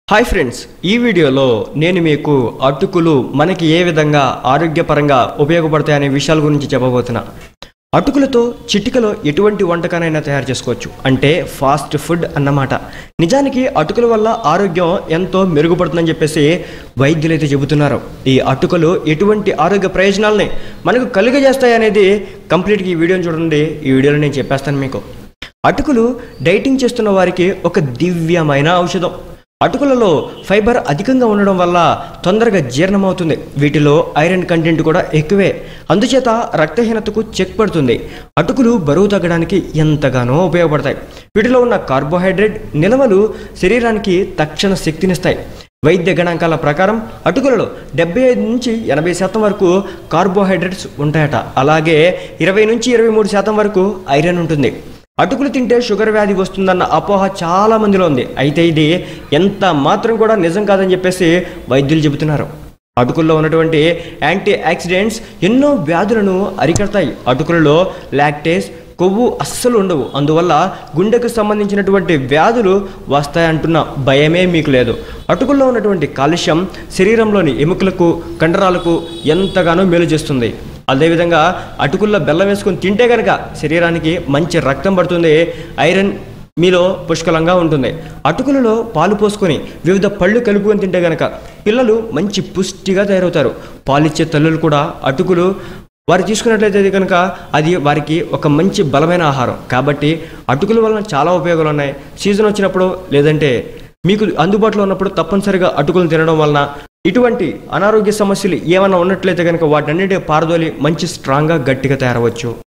hi friends ఈ వీడియోలో నేను మీకు అటుకులు మనకి ఏ విధంగా ఆరోగ్యపరంగా ఉపయోగపడతాయనే విషయాల గురించి చెప్పబోతున్నా అటుకులతో చిటికలో ఎటువంటి వంటకానైనా తయారు చేసుకోవచ్చు అంటే ఫాస్ట్ ఫుడ్ అన్నమాట నిజానికి అటుకుల వల్ల ఆరోగ్యం ఎంతో మెరుగుపడుతుందని చెప్పేసి వైద్యులు అయితే చెబుతున్నారు ఈ అటుకులు ఎటువంటి ఆరోగ్య ప్రయోజనాలని మనకు కలుగజేస్తాయి అనేది కంప్లీట్గా ఈ వీడియోని చూడండి ఈ వీడియోలో నేను చెప్పేస్తాను మీకు అటుకులు డైటింగ్ చేస్తున్న వారికి ఒక దివ్యమైన ఔషధం అటుకులలో ఫైబర్ అధికంగా ఉండడం వల్ల తొందరగా జీర్ణమవుతుంది వీటిలో ఐరన్ కంటెంట్ కూడా ఎక్కువే అందుచేత రక్తహీనతకు చెక్ పడుతుంది అటుకులు బరువు తగ్గడానికి ఎంతగానో ఉపయోగపడతాయి వీటిలో ఉన్న కార్బోహైడ్రేట్ నిల్వలు శరీరానికి తక్షణ శక్తినిస్తాయి వైద్య గణాంకాల ప్రకారం అటుకులలో డెబ్బై ఐదు నుంచి ఎనభై శాతం వరకు కార్బోహైడ్రేట్స్ ఉంటాయట అలాగే ఇరవై నుంచి ఇరవై మూడు శాతం వరకు ఐరన్ ఉంటుంది అటుకులు తింటే షుగర్ వ్యాధి వస్తుందన్న అపోహ చాలా మందిలో ఉంది అయితే ఇది ఎంత మాత్రం కూడా నిజం కాదని చెప్పేసి వైద్యులు చెబుతున్నారు అటుకుల్లో ఉన్నటువంటి యాంటీ ఆక్సిడెంట్స్ ఎన్నో వ్యాధులను అరికడతాయి అటుకులలో లాక్టేస్ కొవ్వు అస్సలు ఉండవు అందువల్ల గుండెకు సంబంధించినటువంటి వ్యాధులు వస్తాయంటున్న భయమే మీకు లేదు అటుకుల్లో ఉన్నటువంటి కాలుష్యం శరీరంలోని ఎముకలకు కండరాలకు ఎంతగానో మేలు చేస్తుంది అదేవిధంగా అటుకుల్లో బెల్లం వేసుకొని తింటే కనుక శరీరానికి మంచి రక్తం పడుతుంది ఐరన్ మీలో పుష్కలంగా ఉంటుంది అటుకులలో పాలు పోసుకొని వివిధ పళ్ళు కలుపుకొని తింటే కనుక పిల్లలు మంచి పుష్టిగా తయారవుతారు పాలిచ్చే తల్లులు కూడా అటుకులు వారు తీసుకున్నట్లయితే కనుక అది వారికి ఒక మంచి బలమైన ఆహారం కాబట్టి అటుకుల వలన చాలా ఉపయోగాలు ఉన్నాయి సీజన్ వచ్చినప్పుడు లేదంటే మీకు అందుబాటులో ఉన్నప్పుడు తప్పనిసరిగా అటుకులు తినడం వలన ఇటువంటి అనారోగ్య సమస్యలు ఏమైనా ఉన్నట్లయితే కనుక వాటన్నిటి పారదోలి మంచి స్ట్రాంగ్గా గట్టిగా తయారవచ్చు